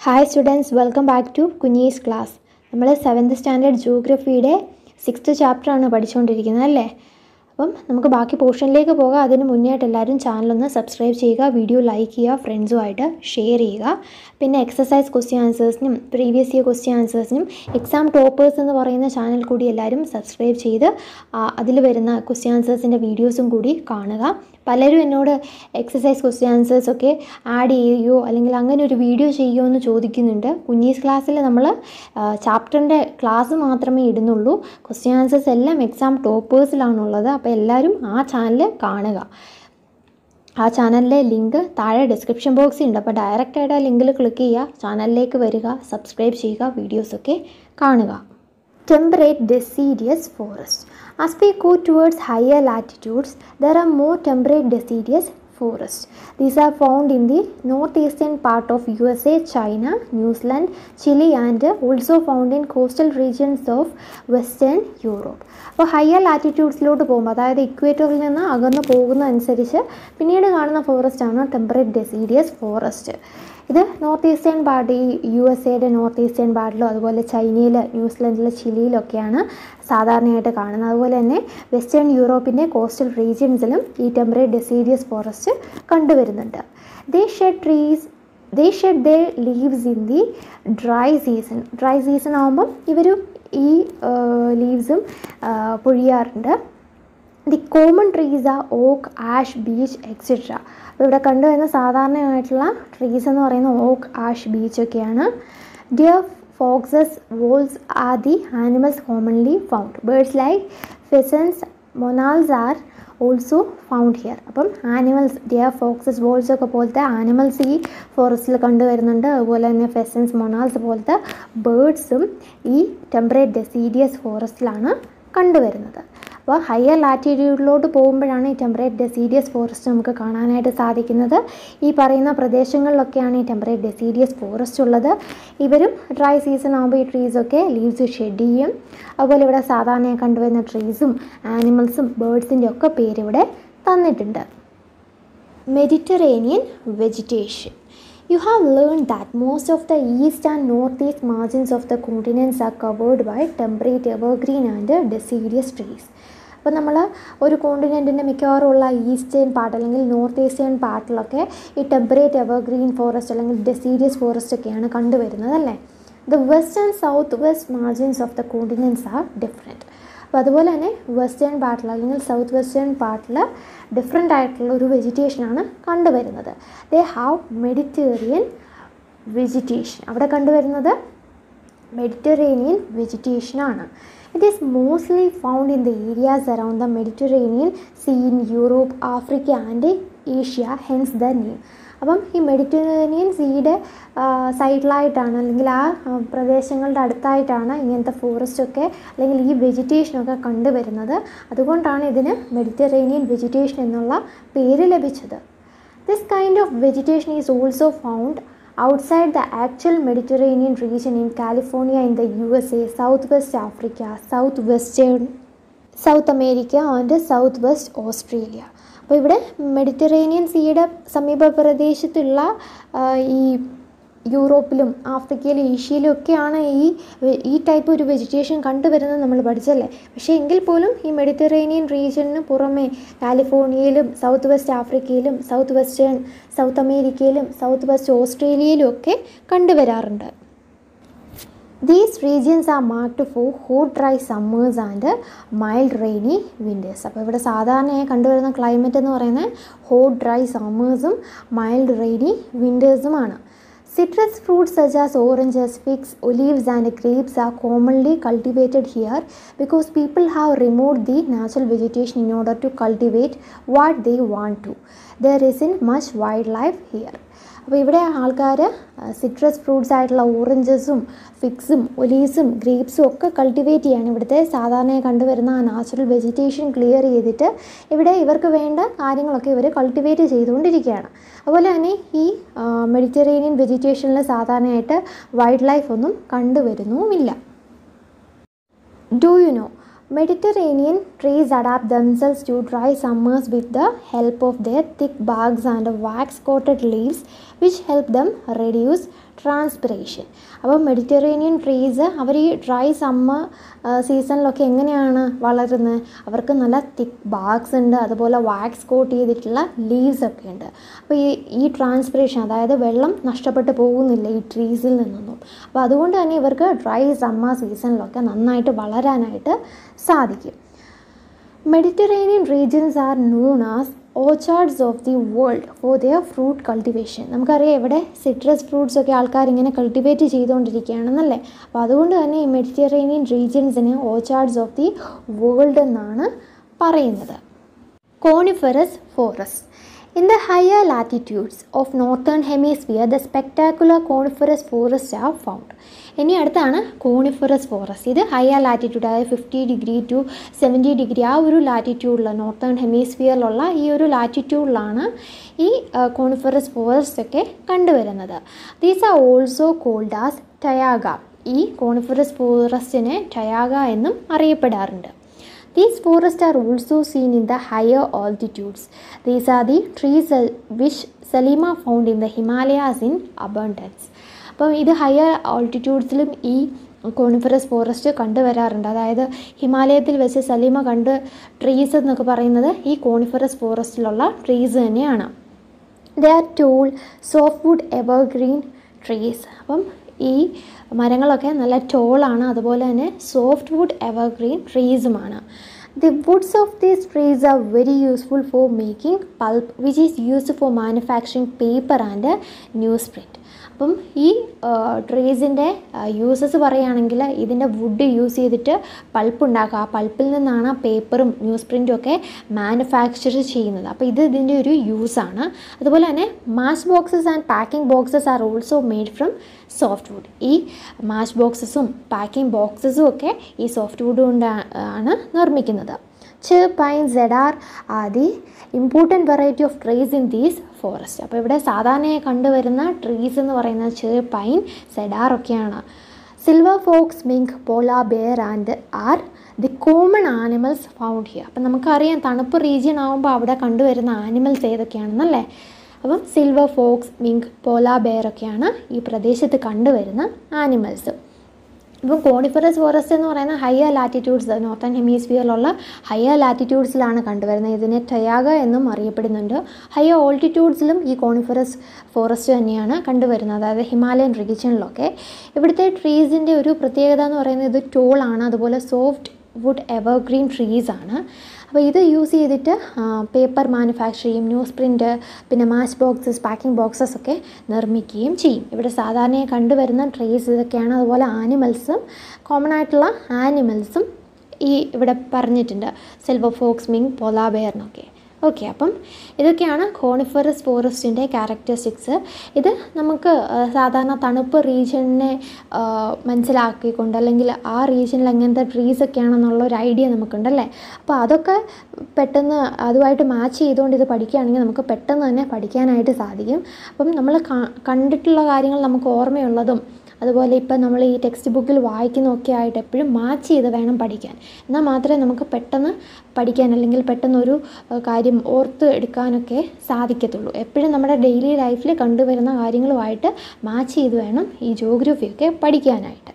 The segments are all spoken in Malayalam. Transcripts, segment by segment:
Hi students welcome back to Kunjees class നമ്മൾ സെവൻത്ത് സ്റ്റാൻഡേർഡ് ജോഗ്രഫിയുടെ സിക്സ്ത് ചാപ്റ്ററാണ് പഠിച്ചുകൊണ്ടിരിക്കുന്നത് അല്ലേ അപ്പം നമുക്ക് ബാക്കി പോർഷനിലേക്ക് പോകാം അതിന് മുന്നേ ആയിട്ട് എല്ലാവരും ചാനലൊന്ന് സബ്സ്ക്രൈബ് ചെയ്യുക വീഡിയോ ലൈക്ക് ചെയ്യുക ഫ്രണ്ട്സുമായിട്ട് ഷെയർ ചെയ്യുക പിന്നെ എക്സസൈസ് ക്വസ്റ്റ്യൻ ആൻസേഴ്സിനും പ്രീവിയസ് ഇയർ ക്വസ്റ്റ്യൻ ആൻസേഴ്സിനും എക്സാം ടോപ്പേഴ്സ് എന്ന് പറയുന്ന ചാനൽ കൂടി എല്ലാവരും സബ്സ്ക്രൈബ് ചെയ്ത് അതിൽ വരുന്ന ക്വസ്റ്റ്യൻ ആൻസേഴ്സിൻ്റെ വീഡിയോസും കൂടി കാണുക പലരും എന്നോട് എക്സസൈസ് ക്വസ്റ്റ്യൻ ആൻസേഴ്സ് ഒക്കെ ആഡ് ചെയ്യുകയോ അല്ലെങ്കിൽ അങ്ങനെ ഒരു വീഡിയോ ചെയ്യുമോ എന്ന് ചോദിക്കുന്നുണ്ട് കുഞ്ഞീസ് ക്ലാസ്സിൽ നമ്മൾ ചാപ്റ്ററിൻ്റെ ക്ലാസ് മാത്രമേ ഇടുന്നുള്ളൂ ക്വസ്റ്റ്യൻ ആൻസേഴ്സ് എല്ലാം എക്സാം ടോപ്പേഴ്സിലാണുള്ളത് അപ്പോൾ എല്ലാവരും ആ ചാനൽ കാണുക ആ ചാനലിലെ ലിങ്ക് താഴെ ഡിസ്ക്രിപ്ഷൻ ബോക്സിൽ ഉണ്ട് അപ്പോൾ ഡയറക്റ്റായിട്ട് ആ ലിങ്കിൽ ക്ലിക്ക് ചെയ്യുക ചാനലിലേക്ക് വരിക സബ്സ്ക്രൈബ് ചെയ്യുക വീഡിയോസൊക്കെ കാണുക temperate deciduous forest. As we go towards higher latitudes, there are more temperate deciduous forests. These are found in the northeastern part of USA, China, New Zealand, Chile and also found in coastal regions of Western Europe. അപ്പോൾ ഹയർ ലാറ്റിറ്റ്യൂഡ്സിലോട്ട് പോകുമ്പോൾ അതായത് ഇക്വേറ്ററിൽ നിന്ന് അകന്ന് പോകുന്നതനുസരിച്ച് പിന്നീട് കാണുന്ന ഫോറസ്റ്റ് ആണ് ടെമ്പറേറ്റ് ഡെസീഡിയസ് ഫോറസ്റ്റ് ഇത് നോർത്ത് ഈസ്റ്റേൺ പാർട്ട് ഈ യു എസ് എയുടെ നോർത്ത് ഈസ്റ്റേൺ പാർട്ടിലും അതുപോലെ ചൈനയിൽ ന്യൂസിലൻഡിൽ ചിലിയിലൊക്കെയാണ് സാധാരണയായിട്ട് കാണുന്നത് അതുപോലെ തന്നെ വെസ്റ്റേൺ യൂറോപ്പിൻ്റെ കോസ്റ്റൽ റീജിയൻസിലും ഈ ടെമ്പറേറ്റ് ഡെസീഡിയസ് ഫോറസ്റ്റ് കണ്ടുവരുന്നുണ്ട് they shed trees they shed the leaves in the dry season dry season ആകുമ്പം ഇവരും ഈ ലീവ്സും പൊഴിയാറുണ്ട് ദി കോമൺ ട്രീസ് ആ ഓക്ക് ആഷ് ബീച്ച് എക്സെട്ര അപ്പോൾ ഇവിടെ കണ്ടുവരുന്ന സാധാരണയായിട്ടുള്ള ട്രീസ് എന്ന് പറയുന്ന ഓക്ക് ആഷ് ബീച്ചൊക്കെയാണ് deer foxes voles are the animals commonly found birds like pheasants monals are also found here അപ്പം ആനിമൽസ് ഡിയർ ഫോക്സസ് വോൾസ് ഒക്കെ പോലത്തെ ആനിമൽസ് ഈ ഫോറസ്റ്റിൽ കണ്ടുവരുന്നുണ്ട് അതുപോലെ തന്നെ ഫെസൻസ് മൊണാൾസ് പോലത്തെ ബേർഡ്സും ഈ ടെമ്പറേറ്റ് ഡെസീഡിയസ് ഫോറസ്റ്റിലാണ് കണ്ടുവരുന്നത് അപ്പോൾ ഹയർ ലാറ്റിറ്റ്യൂഡിലോട്ട് പോകുമ്പോഴാണ് ഈ ടെമ്പറേറ്റ് ഡെസീഡിയസ് ഫോറസ്റ്റ് നമുക്ക് കാണാനായിട്ട് സാധിക്കുന്നത് ഈ പറയുന്ന പ്രദേശങ്ങളിലൊക്കെയാണ് ഈ ടെമ്പറേറ്റ് ഡെസീഡിയസ് ഫോറസ്റ്റ് ഉള്ളത് ഇവരും ഡ്രൈ സീസൺ ആകുമ്പോൾ ഈ ട്രീസൊക്കെ ലീവ്സ് ഷെഡ് ചെയ്യും അതുപോലെ ഇവിടെ സാധാരണ കണ്ടുവരുന്ന ട്രീസും ആനിമൽസും ബേർഡ്സിൻ്റെ ഒക്കെ പേര് ഇവിടെ തന്നിട്ടുണ്ട് Mediterranean vegetation You have learned that most of the east and northeast margins of the continents are covered by temperate evergreen and deciduous trees. അപ്പോൾ നമ്മൾ ഒരു കോണ്ടിനെൻറ്റിൻ്റെ മിക്കവാറുമുള്ള ഈസ്റ്റേൺ പാർട്ട് അല്ലെങ്കിൽ നോർത്ത് ഈസ്റ്റേൺ പാർട്ടിലൊക്കെ ഈ ടെമ്പറേറ്റ് എവർഗ്രീൻ ഫോറസ്റ്റ് അല്ലെങ്കിൽ ഡെസീഡിയസ് ഫോറസ്റ്റ് ഒക്കെയാണ് കണ്ടുവരുന്നത് അല്ലേ the west and south west margins of the continents are different അപ്പോൾ അതുപോലെ തന്നെ വെസ്റ്റേൺ പാർട്ടിൽ അല്ലെങ്കിൽ സൗത്ത് വെസ്റ്റേൺ പാർട്ടിൽ ഡിഫറെൻ്റ് ആയിട്ടുള്ള ഒരു വെജിറ്റേഷനാണ് കണ്ടുവരുന്നത് ദേ ഹാവ് മെഡിറ്റേറിയൻ വെജിറ്റേഷൻ അവിടെ കണ്ടുവരുന്നത് മെഡിറ്ററേനിയൻ വെജിറ്റേഷനാണ് it is mostly found in the areas around the Mediterranean sea in Europe Africa and Asia hence the name അപ്പം ഈ മെഡിറ്ററേനിയൻ സീയുടെ സൈഡിലായിട്ടാണ് അല്ലെങ്കിൽ ആ പ്രദേശങ്ങളുടെ അടുത്തായിട്ടാണ് ഇങ്ങനത്തെ ഫോറസ്റ്റൊക്കെ അല്ലെങ്കിൽ ഈ വെജിറ്റേഷനൊക്കെ കണ്ടുവരുന്നത് അതുകൊണ്ടാണ് ഇതിന് മെഡിറ്ററേനിയൻ വെജിറ്റേഷൻ എന്നുള്ള പേര് ലഭിച്ചത് this kind of vegetation is also found outside the actual Mediterranean region in California in the USA, Southwest Africa, Southwestern South America and Southwest Australia. അപ്പോൾ ഇവിടെ മെഡിറ്ററേനിയൻ സീയുടെ സമീപ പ്രദേശത്തുള്ള ഈ യൂറോപ്പിലും ആഫ്രിക്കയിലും ഏഷ്യയിലും ഒക്കെയാണ് ഈ ഈ ടൈപ്പ് ഒരു വെജിറ്റേഷൻ കണ്ടുവരുന്നത് നമ്മൾ പഠിച്ചല്ലേ പക്ഷേ എങ്കിൽ പോലും ഈ മെഡിറ്ററേനിയൻ റീജിയന് പുറമെ കാലിഫോർണിയയിലും സൗത്ത് വെസ്റ്റ് ആഫ്രിക്കയിലും സൗത്ത് വെസ്റ്റേൺ സൗത്ത് അമേരിക്കയിലും സൗത്ത് വെസ്റ്റ് ഓസ്ട്രേലിയയിലും ഒക്കെ കണ്ടുവരാറുണ്ട് these regions are marked for hot dry summers and mild rainy winters അപ്പോൾ ഇവിടെ സാധാരണയായി കണ്ടുവരുന്ന ക്ലൈമറ്റ് എന്ന് പറയുന്നത് ഹോട്ട് ഡ്രൈ സമ്മേഴ്സും മൈൽഡ് റെയിനി വിൻറ്റേഴ്സുമാണ് Citrus fruits such as oranges, figs, olives, and grapes are commonly cultivated here because people have removed the natural vegetation in order to cultivate what they want to. There isn't much wildlife here. അപ്പോൾ ഇവിടെ ആൾക്കാർ സിട്രസ് ഫ്രൂട്ട്സ് ആയിട്ടുള്ള ഓറഞ്ചസും ഫിക്സും ഒലീവ്സും ഗ്രേപ്സും ഒക്കെ കൾട്ടിവേറ്റ് ചെയ്യാണ് ഇവിടുത്തെ സാധാരണയായി കണ്ടുവരുന്ന ആ നാച്ചുറൽ വെജിറ്റേഷൻ ക്ലിയർ ചെയ്തിട്ട് ഇവിടെ ഇവർക്ക് വേണ്ട കാര്യങ്ങളൊക്കെ ഇവർ കൾട്ടിവേറ്റ് ചെയ്തുകൊണ്ടിരിക്കുകയാണ് അതുപോലെ തന്നെ ഈ മെഡിറ്ററേനിയൻ വെജിറ്റേഷനിൽ സാധാരണയായിട്ട് വൈൽഡ് ലൈഫ് ഒന്നും കണ്ടുവരുന്നുമില്ല do you know Mediterranean trees adapt themselves to dry summers with the help of their thick barks and wax coated leaves, which help them reduce transpiration അപ്പോൾ മെഡിറ്ററേനിയൻ ട്രീസ് അവർ ഈ ഡ്രൈ സമ്മർ സീസണിലൊക്കെ എങ്ങനെയാണ് വളരുന്നത് അവർക്ക് നല്ല തിക്ക് ബാഗ്സ് ഉണ്ട് അതുപോലെ വാക്സ് കോട്ട് ചെയ്തിട്ടുള്ള ലീവ്സ് ഒക്കെ ഉണ്ട് അപ്പോൾ ഈ ഈ ട്രാൻസ്പിറേഷൻ അതായത് വെള്ളം നഷ്ടപ്പെട്ടു പോകുന്നില്ല ഈ ട്രീസിൽ നിന്നൊന്നും അപ്പോൾ അതുകൊണ്ട് തന്നെ ഇവർക്ക് ഡ്രൈ സമ്മർ സീസണിലൊക്കെ നന്നായിട്ട് വളരാനായിട്ട് സാധിക്കും Mediterranean regions are known as orchards of the world for their fruit cultivation നമുക്കറിയാം ഇവിടെ സിട്രസ് ഫ്രൂട്ട്സ് ഒക്കെ ആൾക്കാർ ഇങ്ങനെ കൾട്ടിവേറ്റ് ചെയ്തുകൊണ്ടിരിക്കുകയാണെന്നല്ലേ അപ്പോൾ അതുകൊണ്ട് തന്നെ ഈ മെഡിറ്ററേനിയൻ റീജിയൻസിന് ഓർച്ചാർഡ്സ് ഓഫ് ദി വേൾഡ് എന്നാണ് പറയുന്നത് coniferous forest In the higher latitudes of northern hemisphere, the spectacular coniferous forests are found. ഇനി അടുത്താണ് കോണിഫറസ് ഫോറസ്റ്റ് ഇത് ഹയർ ലാറ്റിറ്റ്യൂഡ് അതായത് fifty degree to seventy degree ആ ഒരു ലാറ്റിറ്റ്യൂഡിൽ നോർത്തേൺ ഹെമിസ്ഫിയറിലുള്ള ഈ ഒരു ലാറ്റിറ്റ്യൂഡിലാണ് ഈ കോണിഫറസ് ഫോറസ്റ്റ് ഒക്കെ കണ്ടുവരുന്നത് these are also called as taiga ഈ കോണിഫറസ് ഫോറസ്റ്റിനെ ടയാഗ എന്നും അറിയപ്പെടാറുണ്ട് These forests are also seen in the higher altitudes. These are the trees uh, which Salima found in the Himalayas in abundance. അപ്പം ഇത് ഹയർ ഓൾട്ടിറ്റ്യൂഡ്സിലും ഈ കോണിഫറസ് ഫോറസ്റ്റ് കണ്ടുവരാറുണ്ട് അതായത് ഹിമാലയത്തിൽ വെച്ച് സലീമ കണ്ട് ട്രീസ് എന്നൊക്കെ പറയുന്നത് ഈ കോണിഫറസ് ഫോറസ്റ്റിലുള്ള ട്രീസ് തന്നെയാണ് they are tall soft wood evergreen trees അപ്പം ഈ മരങ്ങളൊക്കെ നല്ല ടോളാണ് അതുപോലെ തന്നെ സോഫ്റ്റ് വുഡ് എവർഗ്രീൻ ട്രീസുമാണ് the woods of these trees are very useful for making pulp which is used for manufacturing paper and newsprint അപ്പം ഈ ട്രീസിൻ്റെ യൂസസ് പറയുകയാണെങ്കിൽ ഇതിൻ്റെ വുഡ് യൂസ് ചെയ്തിട്ട് പൾപ്പ് ഉണ്ടാക്കുക ആ പൾപ്പിൽ നിന്നാണ് പേപ്പറും ന്യൂസ് പ്രിൻറ്റും ഒക്കെ മാനുഫാക്ചർ ചെയ്യുന്നത് അപ്പോൾ ഇത് ഇതിൻ്റെ ഒരു യൂസാണ് അതുപോലെ തന്നെ match boxes and packing boxes are also made from soft wood ഈ മാച്ച് ബോക്സസും പാക്കിംഗ് ബോക്സസും ഒക്കെ ഈ സോഫ്റ്റ് വുഡ് കൊണ്ടാണ് നിർമ്മിക്കുന്നത് ച് pine cedar are the important variety of trees in these forest അപ്പോൾ ഇവിടെ സാധാരണയായി കണ്ടുവരുന്ന ട്രീസ് എന്ന് പറയുന്നത് ച് പൈൻ സെഡാർ ഒക്കെയാണ് silver fox mink polar bear and are the common animals found here അപ്പം നമുക്കറിയാം തണുപ്പ് റീജിയൻ ആകുമ്പോൾ അവിടെ കണ്ടുവരുന്ന ആനിമൽസ് ഏതൊക്കെയാണെന്നല്ലേ അപ്പം silver fox mink polar bear ഒക്കെയാണ് ഈ പ്രദേശത്ത് കണ്ടുവരുന്ന ആനിമൽസ് ഇപ്പം കോണിഫറസ് ഫോറസ്റ്റ് എന്ന് പറയുന്ന ഹയർ ലാറ്റിറ്റ്യൂഡ്സ് നോർത്തേൺ ഹെമിസ്ഫിയറിലുള്ള ഹയർ ലാറ്റിറ്റ്യൂഡ്സിലാണ് കണ്ടുവരുന്നത് ഇതിനെ ടയാഗ എന്നും അറിയപ്പെടുന്നുണ്ട് ഹയർ ഓൾട്ടിറ്റ്യൂഡ്സിലും ഈ കോണിഫറസ് ഫോറസ്റ്റ് തന്നെയാണ് കണ്ടുവരുന്നത് അതായത് ഹിമാലയൻ റീജിയനിലൊക്കെ ഇവിടുത്തെ ട്രീസിൻ്റെ ഒരു പ്രത്യേകത എന്ന് പറയുന്നത് ഇത് ടോളാണ് അതുപോലെ സോഫ്റ്റ് വുഡ് എവർഗ്രീൻ ട്രീസ് ആണ് അപ്പോൾ ഇത് യൂസ് ചെയ്തിട്ട് പേപ്പർ മാനുഫാക്ചർ ചെയ്യും ന്യൂസ് പ്രിൻറ്റ് പിന്നെ മാച്ച് ബോക്സസ് പാക്കിംഗ് ബോക്സസ് ഒക്കെ നിർമ്മിക്കുകയും ചെയ്യും ഇവിടെ സാധാരണയായി കണ്ടുവരുന്ന ട്രീസ് ഇതൊക്കെയാണ് അതുപോലെ ആനിമൽസും കോമൺ ആയിട്ടുള്ള ആനിമൽസും ഈ ഇവിടെ പറഞ്ഞിട്ടുണ്ട് സിൽവർ ഫോക്സ് മിങ് പൊലാബെയറിനൊക്കെ ഓക്കെ അപ്പം ഇതൊക്കെയാണ് കോണിഫറസ് ഫോറസ്റ്റിൻ്റെ ക്യാരക്ടറിസ്റ്റിക്സ് ഇത് നമുക്ക് സാധാരണ തണുപ്പ് റീജിയണിനെ മനസ്സിലാക്കിക്കൊണ്ട് അല്ലെങ്കിൽ ആ റീജിയനിൽ എങ്ങനത്തെ ട്രീസ് ഒക്കെയാണെന്നുള്ള ഒരു ഐഡിയ നമുക്കുണ്ടല്ലേ അപ്പോൾ അതൊക്കെ പെട്ടെന്ന് അതുമായിട്ട് മാച്ച് ചെയ്തുകൊണ്ട് ഇത് പഠിക്കുകയാണെങ്കിൽ നമുക്ക് പെട്ടെന്ന് തന്നെ പഠിക്കാനായിട്ട് സാധിക്കും അപ്പം നമ്മൾ കണ്ടിട്ടുള്ള കാര്യങ്ങൾ നമുക്ക് ഓർമ്മയുള്ളതും അതുപോലെ ഇപ്പം നമ്മൾ ഈ ടെക്സ്റ്റ് ബുക്കിൽ വായിക്കുന്നതൊക്കെ ആയിട്ട് എപ്പോഴും മാച്ച് ചെയ്ത് വേണം പഠിക്കാൻ എന്നാൽ മാത്രമേ നമുക്ക് പെട്ടെന്ന് പഠിക്കാൻ അല്ലെങ്കിൽ പെട്ടെന്നൊരു കാര്യം ഓർത്ത് എടുക്കാനൊക്കെ സാധിക്കത്തുള്ളൂ എപ്പോഴും നമ്മുടെ ഡെയിലി ലൈഫിൽ കണ്ടുവരുന്ന കാര്യങ്ങളുമായിട്ട് മാച്ച് ചെയ്ത് വേണം ഈ ജോഗ്രഫിയൊക്കെ പഠിക്കാനായിട്ട്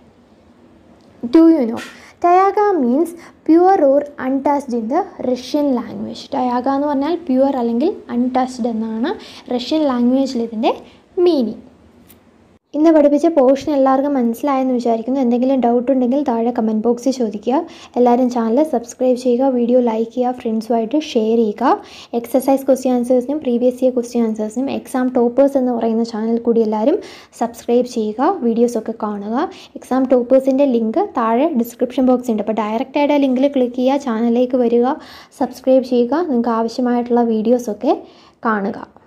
do you know taiga means pure or untouched in the Russian language taiga എന്ന് പറഞ്ഞാൽ പ്യുവർ അല്ലെങ്കിൽ അൺടച്ച്ഡ് എന്നാണ് റഷ്യൻ ലാംഗ്വേജിൽ ഇതിൻ്റെ മീനിങ് ഇന്ന് പഠിപ്പിച്ച പോർഷൻ എല്ലാവർക്കും മനസ്സിലായെന്ന് വിചാരിക്കുന്നു എന്തെങ്കിലും ഡൗട്ട് ഉണ്ടെങ്കിൽ താഴെ കമൻറ്റ് ബോക്സിൽ ചോദിക്കുക എല്ലാവരും ചാനൽ സബ്സ്ക്രൈബ് ചെയ്യുക വീഡിയോ ലൈക്ക് ചെയ്യുക ഫ്രണ്ട്സുമായിട്ട് ഷെയർ ചെയ്യുക എക്സസൈസ് ക്വസ്റ്റ്യൻ ആൻസേഴ്സിനും പ്രീവിയസ് ഇയർ ക്വസ്റ്റ്യൻ ആൻസേഴ്സിനും എക്സാം ടോപ്പേഴ്സ് എന്ന് പറയുന്ന ചാനൽ കൂടി എല്ലാവരും സബ്സ്ക്രൈബ് ചെയ്യുക വീഡിയോസൊക്കെ കാണുക എക്സാം ടോപ്പേഴ്സിൻ്റെ ലിങ്ക് താഴെ ഡിസ്ക്രിപ്ഷൻ ബോക്സ് ഉണ്ട് അപ്പോൾ ഡയറക്റ്റ് ആയിട്ട് ആ ലിങ്കിൽ ക്ലിക്ക് ചെയ്യുക ചാനലിലേക്ക് വരിക സബ്സ്ക്രൈബ് ചെയ്യുക നിങ്ങൾക്ക് ആവശ്യമായിട്ടുള്ള വീഡിയോസൊക്കെ കാണുക